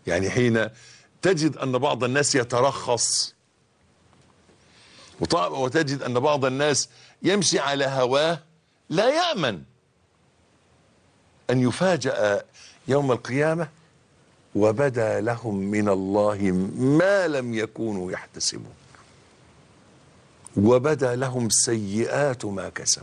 يعني حين تجد أن بعض الناس يترخص وط- وتجد أن بعض الناس يمشي على هواه لا يأمن أن يفاجأ يوم القيامة وبدا لهم من الله ما لم يكونوا يحتسبون وبدا لهم سيئات ما كسبوا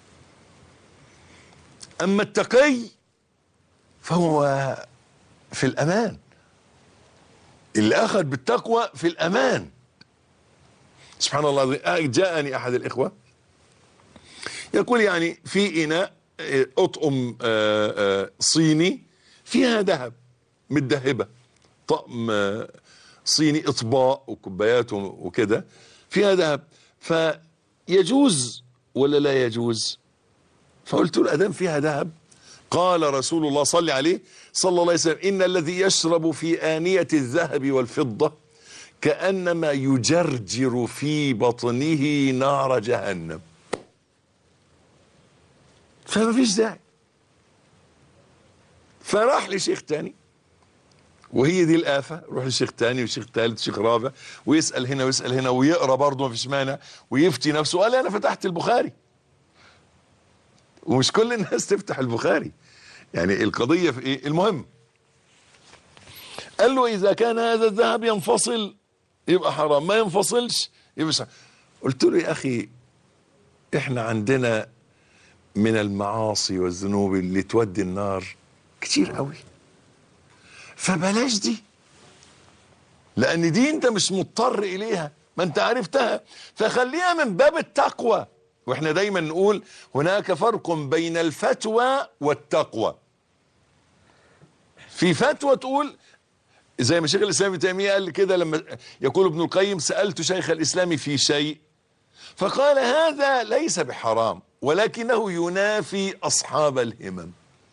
أما التقي فهو في الأمان اللي أخذ بالتقوى في الأمان سبحان الله العظيم. جاءني أحد الإخوة يقول يعني في إناء آه، أطقم آه، آه، صيني فيها ذهب متذهبة طقم آه، صيني إطباق وكوبايات وكده فيها ذهب فيجوز ولا لا يجوز فقلت له أدام فيها ذهب قال رسول الله صلى عليه صلى الله عليه وسلم إن الذي يشرب في آنية الذهب والفضة كأنما يجرجر في بطنه نار جهنم فما فيش داعي فراح لشيخ تاني وهي دي الآفة روح لشيخ تاني وشيخ تالت وشيخ رابع ويسأل هنا ويسأل هنا ويقرأ برضه ما فيش مانع ويفتي نفسه قال أنا فتحت البخاري ومش كل الناس تفتح البخاري يعني القضية في ايه المهم قال له اذا كان هذا الذهب ينفصل يبقى حرام ما ينفصلش يبقى صح. قلت له يا اخي احنا عندنا من المعاصي والذنوب اللي تودي النار كتير قوي فبلاش دي لان دي انت مش مضطر اليها ما انت عرفتها فخليها من باب التقوى واحنا دايما نقول هناك فرق بين الفتوى والتقوى في فتوى تقول زي ما شيخ الاسلام ابن تيميه قال كده لما يقول ابن القيم سالت شيخ الاسلام في شيء فقال هذا ليس بحرام ولكنه ينافي اصحاب الهمم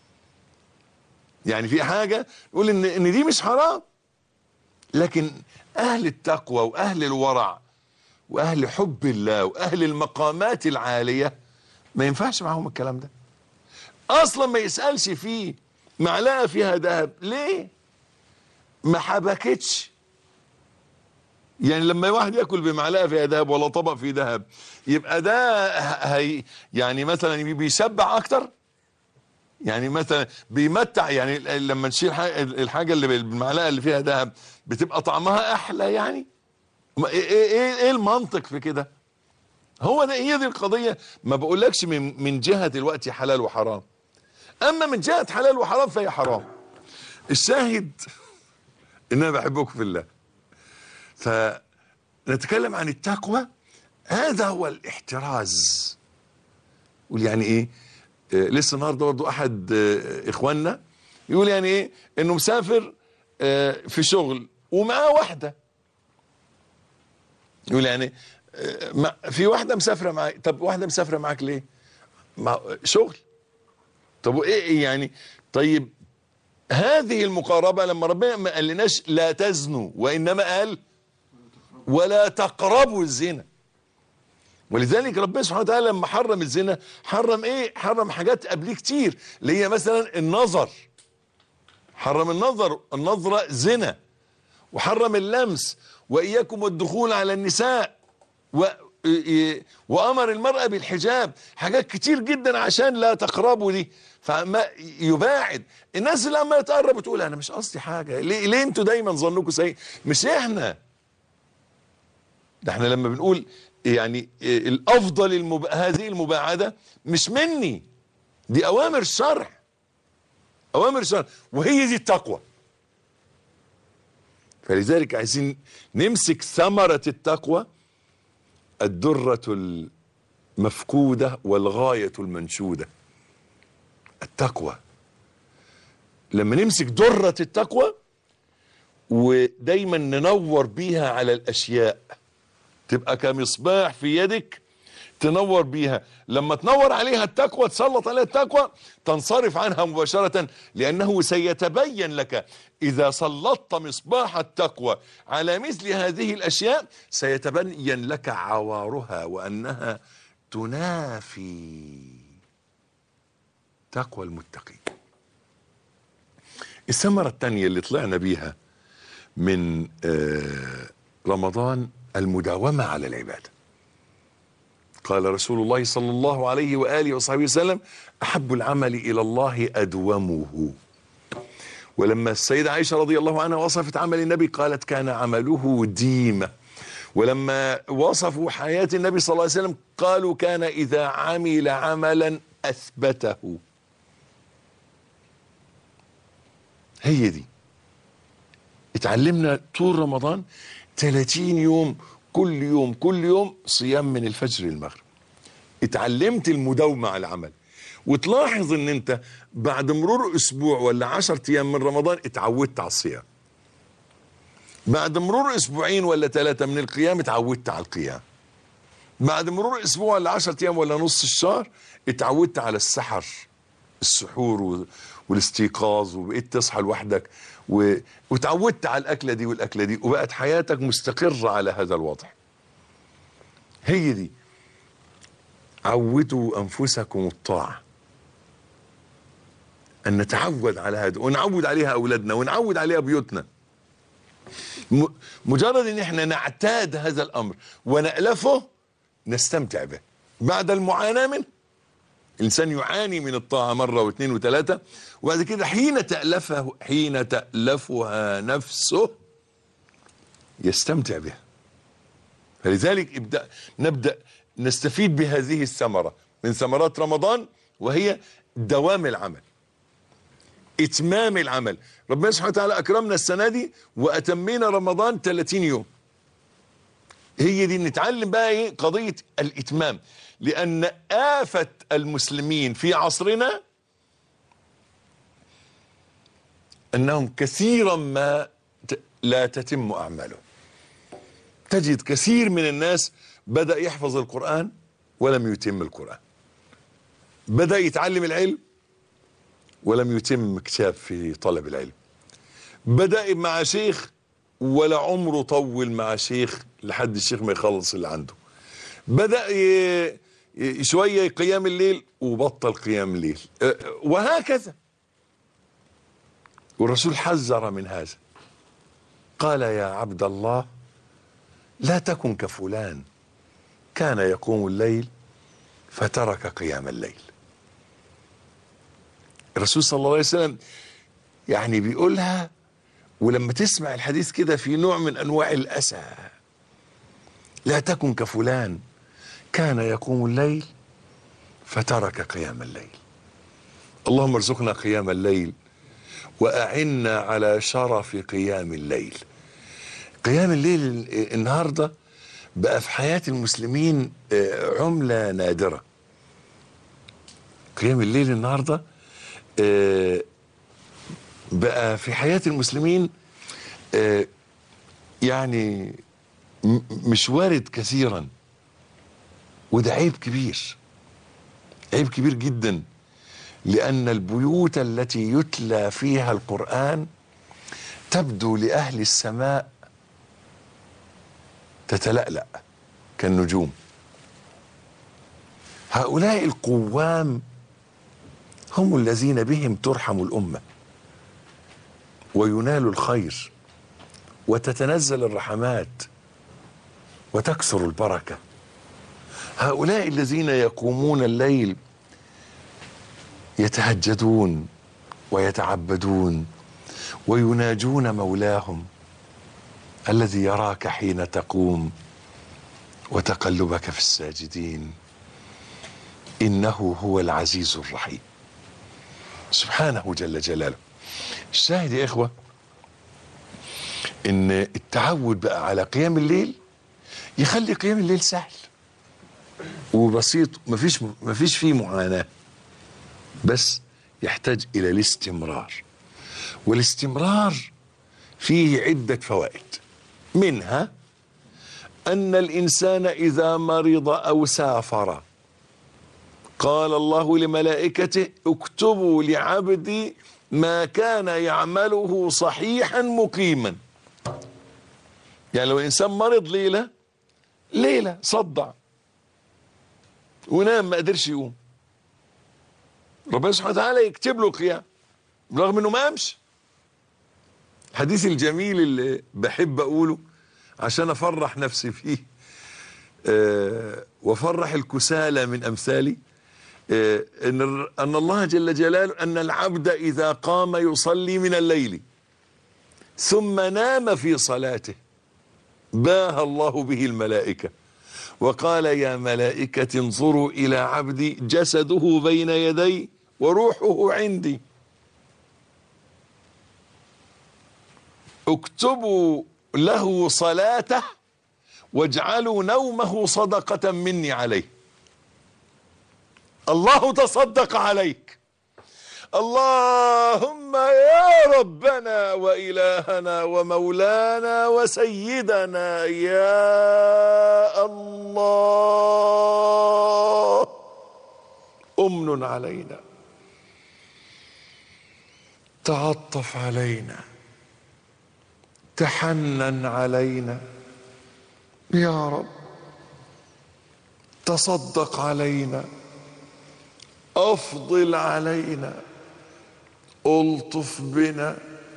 يعني في حاجه يقول ان ان دي مش حرام لكن اهل التقوى واهل الورع واهل حب الله واهل المقامات العاليه ما ينفعش معاهم الكلام ده اصلا ما يسالش فيه معلقه فيها ذهب ليه ما حبكتش يعني لما واحد ياكل بمعلقه فيها ذهب ولا طبق فيه ذهب يبقى ده هي يعني مثلا بيشبع اكتر يعني مثلا بيمتع يعني لما نشيل الحاجه اللي بالمعلقه اللي فيها ذهب بتبقى طعمها احلى يعني ايه ايه ايه المنطق في كده هو ده هي دي القضيه ما بقولكش من من جهه الوقت حلال وحرام اما من جهه حلال وحرام فهي حرام الشاهد ان انا بحبكم في الله فنتكلم عن التقوى هذا هو الاحتراز يقول يعني ايه آه لسه النهارده برضه احد آه اخواننا يقول يعني ايه انه مسافر آه في شغل ومعاه واحده يقول يعني آه في واحده مسافره معاك طب واحده مسافره معاك ليه؟ مع شغل طب وايه يعني طيب هذه المقاربه لما ربنا ما قالناش لا تزنوا وانما قال ولا تقربوا الزنا ولذلك ربنا سبحانه وتعالى لما حرم الزنا حرم ايه حرم حاجات قبليه كتير اللي هي مثلا النظر حرم النظر النظرة زنا وحرم اللمس وإياكم والدخول على النساء و وأمر المرأة بالحجاب حاجات كتير جدا عشان لا تقربوا دي فما يباعد الناس اللي لما تقرب تقول أنا مش قصدي حاجة ليه, ليه انتوا دايما ظنكم سيء مش احنا ده احنا لما بنقول يعني الافضل المب... هذه المباعده مش مني دي اوامر الشرع اوامر الشرع وهي دي التقوى فلذلك عايزين نمسك ثمره التقوى الدره المفقوده والغايه المنشوده التقوى لما نمسك دره التقوى ودايما ننور بيها على الاشياء تبقى كمصباح في يدك تنور بيها لما تنور عليها التقوى تسلط عليها التقوى تنصرف عنها مباشرة لأنه سيتبين لك إذا سلطت مصباح التقوى على مثل هذه الأشياء سيتبين لك عوارها وأنها تنافي تقوى المتقين الثمرة الثانية اللي طلعنا بيها من آه، رمضان المداومة على العبادة قال رسول الله صلى الله عليه وآله وصحبه وسلم أحب العمل إلى الله أدومه ولما السيدة عائشة رضي الله عنها وصفت عمل النبي قالت كان عمله ديمة ولما وصفوا حياة النبي صلى الله عليه وسلم قالوا كان إذا عمل عملا أثبته هي دي اتعلمنا طول رمضان 30 يوم كل يوم كل يوم صيام من الفجر للمغرب اتعلمت المداومة على العمل وتلاحظ ان انت بعد مرور اسبوع ولا عشر ايام من رمضان اتعودت على الصيام بعد مرور اسبوعين ولا ثلاثة من القيام اتعودت على القيام بعد مرور اسبوع ولا عشر ايام ولا نص الشهر اتعودت على السحر السحور و- والاستيقاظ وبقيت تصحى لوحدك و... وتعودت على الاكله دي والاكله دي وبقت حياتك مستقره على هذا الوضع هي دي عودوا انفسكم الطاعه ان نتعود على هذا ونعود عليها اولادنا ونعود عليها بيوتنا م... مجرد ان احنا نعتاد هذا الامر ونالفه نستمتع به بعد المعاناه منه الانسان يعاني من الطاعه مره واثنين وثلاثه وبعد كده حين تالفه حين تالفها نفسه يستمتع بها فلذلك ابدا نبدا نستفيد بهذه الثمره من ثمرات رمضان وهي دوام العمل اتمام العمل ربنا سبحانه وتعالى اكرمنا السنه دي واتمينا رمضان 30 يوم هي دي نتعلم بقى ايه قضيه الاتمام لان افه المسلمين في عصرنا انهم كثيرا ما ت- لا تتم اعمالهم تجد كثير من الناس بدا يحفظ القران ولم يتم القران بدا يتعلم العلم ولم يتم كتاب في طلب العلم بدا مع شيخ ولا عمره طول مع شيخ لحد الشيخ ما يخلص اللي عنده بدأ ي... ي- شوية قيام الليل وبطل قيام الليل أه، وهكذا والرسول حذر من هذا قال يا عبد الله لا تكن كفلان كان يقوم الليل فترك قيام الليل الرسول صلى الله عليه وسلم يعني بيقولها ولما تسمع الحديث كده في نوع من انواع الاسى لا تكن كفلان كان يقوم الليل فترك قيام الليل اللهم ارزقنا قيام الليل واعنا على شرف قيام الليل قيام الليل ال- النهارده بقى في حياه المسلمين آه، عمله نادره قيام الليل النهارده آه، بقى في حياه المسلمين آه، يعني م- مش وارد كثيرا وده عيب كبير عيب كبير جدا لأن البيوت التي يتلى فيها القرآن تبدو لأهل السماء تتلألأ كالنجوم هؤلاء القوام هم الذين بهم ترحم الأمة وينال الخير وتتنزل الرحمات وتكثر البركه هؤلاء الذين يقومون الليل يتهجدون ويتعبدون ويناجون مولاهم الذي يراك حين تقوم وتقلبك في الساجدين انه هو العزيز الرحيم سبحانه جل جلاله الشاهد يا اخوه ان التعود بقى على قيام الليل يخلي قيام الليل سهل وبسيط مفيش مفيش فيه معاناه بس يحتاج الى الاستمرار والاستمرار فيه عده فوائد منها ان الانسان اذا مرض او سافر قال الله لملائكته اكتبوا لعبدي ما كان يعمله صحيحا مقيما يعني لو الانسان مرض ليله ليله صدع ونام ما قدرش يقوم ربنا سبحانه وتعالى يكتب له قيام رغم انه ما قامش الحديث الجميل اللي بحب اقوله عشان افرح نفسي فيه آه، وافرح الكسالى من امثالي آه، ان الر- ان الله جل جلاله ان العبد اذا قام يصلي من الليل ثم نام في صلاته باه الله به الملائكه وقال يا ملائكه انظروا الى عبدي جسده بين يدي وروحه عندي اكتبوا له صلاته واجعلوا نومه صدقة مني عليه الله تصدق عليك اللهم يا ربنا وإلهنا ومولانا وسيدنا يا الله أمن علينا تعطف علينا تحنن علينا يا رب تصدق علينا افضل علينا الطف بنا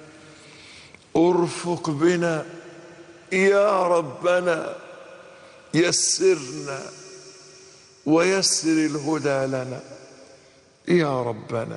ارفق بنا يا ربنا يسرنا ويسر الهدى لنا يا ربنا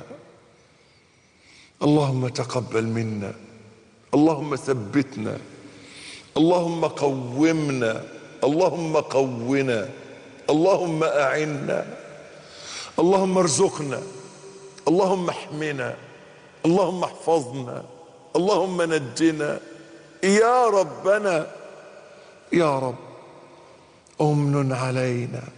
اللهم تقبل منا اللهم ثبتنا اللهم قومنا اللهم قونا اللهم اعنا اللهم ارزقنا اللهم احمنا اللهم احفظنا اللهم نجنا يا ربنا يا رب امن علينا